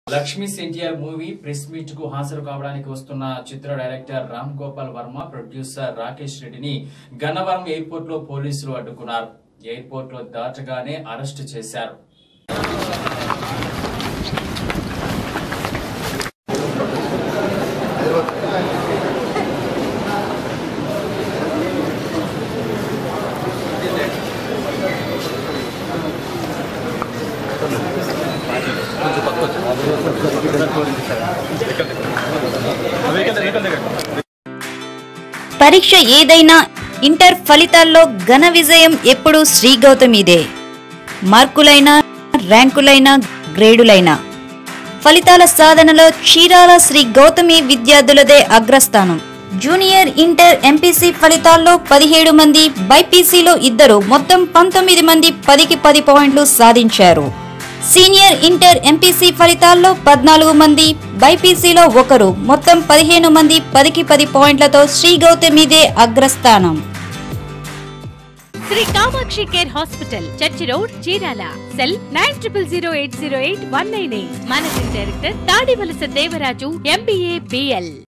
Lakshmi NTR movie press meet కు హాజరు కావడానికి వస్తున్న చిత్ర డైరెక్టర్ రామ్ గోపాల్ వర్మ ప్రొడ్యూసర్ రాకేష్ రెడ్డిని గన్నవరం ఎయిర్పోర్ట్ లో పోలీసులు అడ్డుకున్నారు ఎయిర్పోర్ట్ లో దాటగానే అరెస్టు చేశారు పరీక్ష ఏదైనా ఇంటర్ ఫలితాల్లో ఘన విజయం ఎప్పుడూ శ్రీ గౌతమిదే మార్కులైనా ర్యాంకులైనా గ్రేడులైనా ఫలితాల సాధనలో చీరాల శ్రీ గౌతమి విద్యార్థులదే అగ్రస్థానం జూనియర్ ఇంటర్ ఎంపీసీ ఫలితాల్లో పదిహేడు మంది బైపీసీలో ఇద్దరు మొత్తం పంతొమ్మిది మంది పదికి పది పాయింట్లు సాధించారు సీనియర్ ఇంటర్ ఎంపీసీ ఫలితాల్లో పద్నాలుగు మంది బైపీసీలో ఒకరు మొత్తం పదిహేను మంది పదికి పది పాయింట్లతో శ్రీ గౌతమిదే అగ్రస్థానం Sri Kamakshi care hospital church road Chirala cell nine triple zero eight zero eight one nine eight managing director Tadivalasa Devaraju MBA BL